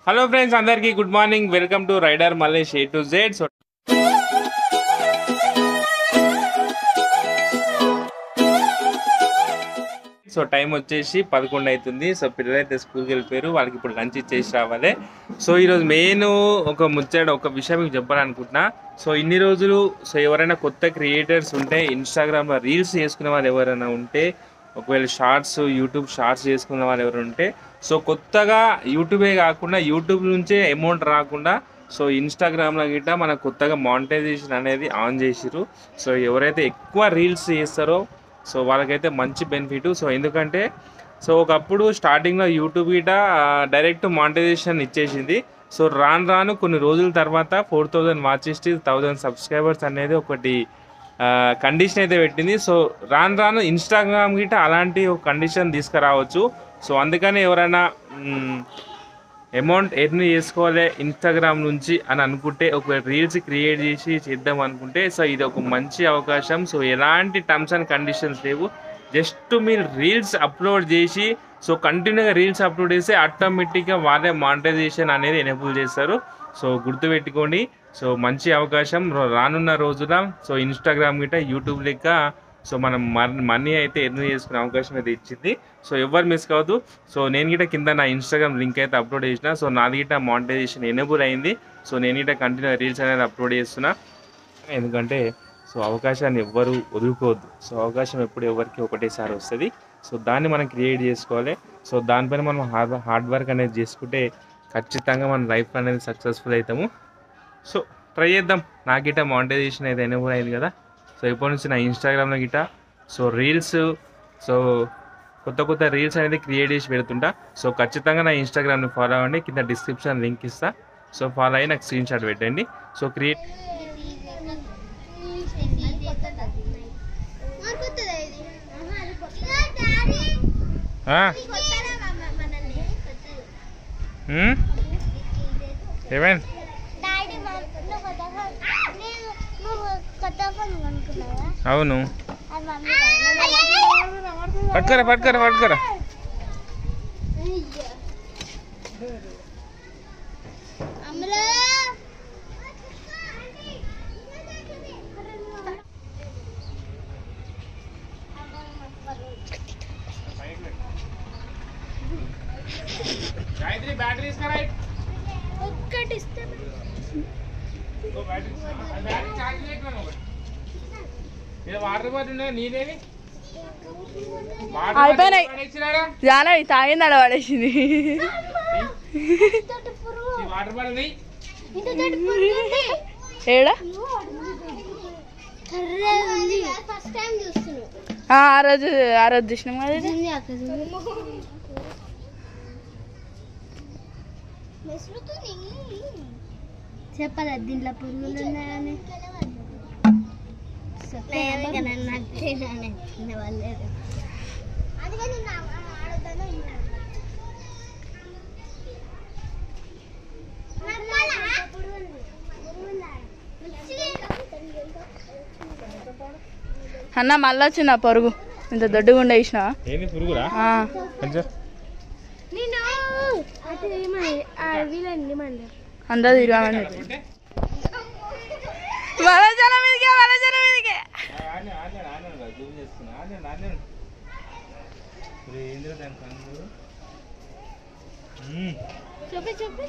Hello friends అందరికీ good morning welcome to rider Mallesh A to Z so so time వచ్చేసి పదకొండు అవుతుంది so పిల్లలైతే స్కూల్కి వెళ్ళిపోయారు వాళ్ళకి ఇప్పుడు లంచ్ ఇచ్చేసి రావాలి సో ఈరోజు మెయిన్ ఒక ముచ్చట ఒక విషయం మీకు చెప్పాలనుకుంటున్నా సో ఇన్ని రోజులు సో ఎవరైనా కొత్త క్రియేటర్స్ ఉంటే ఇన్స్టాగ్రామ్లో రీల్స్ చేసుకునే వాళ్ళు ఎవరైనా ఉంటే ఒకవేళ షార్ట్స్ యూట్యూబ్ షార్ట్స్ చేసుకున్న వాళ్ళు ఎవరు ఉంటే సో కొత్తగా యూట్యూబే కాకుండా యూట్యూబ్ నుంచే అమౌంట్ రాకుండా సో ఇన్స్టాగ్రామ్లో గిట్ట మనకు కొత్తగా మానిటైజేషన్ అనేది ఆన్ చేసిరు సో ఎవరైతే ఎక్కువ రీల్స్ చేస్తారో సో వాళ్ళకైతే మంచి బెనిఫిట్ సో ఎందుకంటే సో ఒకప్పుడు స్టార్టింగ్లో యూట్యూబ్ గిట డైరెక్ట్ మానిటైజేషన్ ఇచ్చేసింది సో రాను రాను కొన్ని రోజుల తర్వాత four thousand watches thousand subscribers అనేది ఒకటి కండిషన్ అయితే పెట్టింది సో రాను రాను ఇన్స్టాగ్రామ్ గిట అలాంటి ఒక కండిషన్ తీసుకురావచ్చు సో అందుకని ఎవరైనా అమౌంట్ ఎర్న్ చేసుకోవాలి ఇన్స్టాగ్రామ్ నుంచి అని అనుకుంటే ఒకవేళ రీల్స్ క్రియేట్ చేసి చేద్దాం అనుకుంటే సో ఇది ఒక మంచి అవకాశం సో ఎలాంటి టర్మ్స్ అండ్ కండిషన్స్ లేవు జస్ట్ మీరు రీల్స్ అప్లోడ్ చేసి సో కంటిన్యూగా రీల్స్ అప్లోడ్ చేస్తే ఆటోమేటిక్గా వాళ్ళే మానిటైజేషన్ అనేది ఎనేబుల్ చేస్తారు సో గుర్తుపెట్టుకోండి సో మంచి అవకాశం రా- రానున్న రోజున సో ఇన్స్టాగ్రామ్ గిట్ట యూట్యూబ్ లెక్క సో మనం మనీ అయితే ఎర్న్ చేసుకునే అవకాశం అయితే ఇచ్చింది సో ఎవరు మిస్ కావద్దు సో నేను గిట్ట కింద నా ఇన్స్టాగ్రామ్ లింక్ అయితే అప్లోడ్ చేసిన సో నాది గిట్ట మానిటైజేషన్ ఎనేబుల్ అయింది సో నేను గిట్ట కంటిన్యూ రీల్స్ అనేది అప్లోడ్ చేస్తున్నా ఎందుకంటే సో అవకాశాన్ని ఎవ్వరు వదులుకోవద్దు సో అవకాశం ఎప్పుడు ఎవరికి ఒకటేసారి వస్తుంది సో దాన్ని మనం క్రియేట్ చేసుకోవాలి సో దానిపైన మనం హార్డ్ హార్డ్ వర్క్ అనేది చేసుకుంటే ఖచ్చితంగా మన లైఫ్ అనేది సక్సెస్ఫుల్ అవుతాము సో ట్రై చేద్దాం నా గిట్ట మానిటైజేషన్ అయితే ఎనేబుల్ అయింది కదా సో ఇప్పటి నుంచి నా ఇన్స్టాగ్రామ్లో గిట్ట సో రీల్స్ సో కొత్త కొత్త రీల్స్ అనేది క్రియేట్ చేసి పెడుతుంటా సో ఖచ్చితంగా నా ఇన్స్టాగ్రామ్ని ఫాలో అవ్వండి కింద డిస్క్రిప్షన్ లింక్ ఇస్తా సో ఫాలో అయ్యి నాకు స్క్రీన్ షాట్ పెట్టండి సో క్రియేట్ ఏమైంది అవును పట్టుకోరా పట్టుకోరా పట్టుకోరా గాయత్రి బ్యాటరీ తీసుకురా ఒక్కటి ఇస్తే బ్యాటరీ ఛార్జ్ లేకుండా ఒకటి ఇది వాటర్ బాటిల్ ఉన్నది నీదేవి వాటర్ అయిపోయినాయి. బాటిల్ ఇచ్చినారా జానవి తాగింది అలా పడేసింది ఇంతటి పురుగు ఈ వాటర్ బాటిల్ నెయ్యి ఇంతటి పురుగు ఉంది. ఏడా కర్రే ఉంది ఫస్ట్ టైం చూస్తున్నావు ఆ ఆ రోజు ఆ రోజు చూసినాం కదా ఇది. చెప్పదా దీంట్లో పురుగులు ఉన్నాయని అన్న మళ్ళీ వచ్చింది ఆ పరుగు ఇంత దొడ్డుగా ఉండే వేసినా ఏంది పురుగురా కొంచెం నేను అటు ఏమని వీళ్ళండి మళ్ళీ అందరూ తిరగమని అంటే వలజన మీదకే వలజన మీదకే ఆనే ఆనే ఆనే జూమ్ చేస్తున్నా ఆనే ఆనే ఇప్పుడు ఏందిరా దాని కన్ను మ్మ్. చెప్పి చెప్పి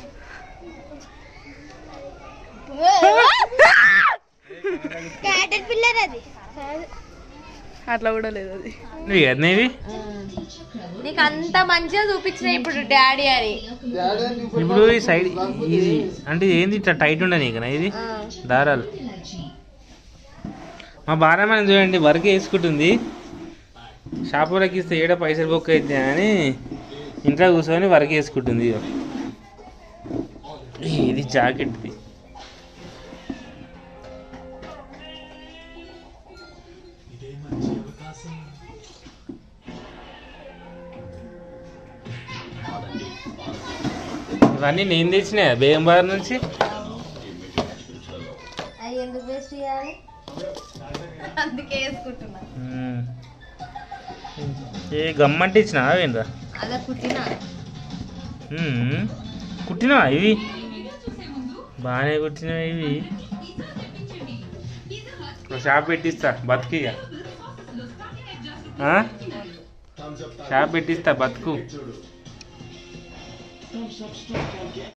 క్యాటర్ పిల్లర్ అది అట్లా కూడా లేదు అది నువ్వు ఎన్నవి నీకు అంత మంచిగా చూపించిన ఇప్పుడు డాడీ అని ఇప్పుడు ఈ సైడ్ ఇది అంటే ఏంది ఇట్లా టైట్ ఉండే నీకు ఇది దారాలు మా భార్యమని చూడండి వర్క్ వేసుకుంటుంది షాపులకి ఇస్తే ఏడ పైసలు బొక్క అయితే అని ఇంట్లో కూర్చొని వర్క్ వేసుకుంటుంది ఇగో. ఇది జాకెట్ది ఇవన్నీ నేను తెచ్చినా బేగం బార్ నుంచి అవి ఎందుకు వేస్ట్ చేయాలి అందుకే వేసుకుంటున్నా మ్మ్. ఏ గమ్మంటే ఇచ్చినా ఏంట్రా అలా కుట్టినా కుట్టినవా ఇవి బాగానే కుట్టినవా ఇవి ఒక షాప్ పెట్టిస్తా బతుకిగా షాప్ పెట్టిస్తా బతుకు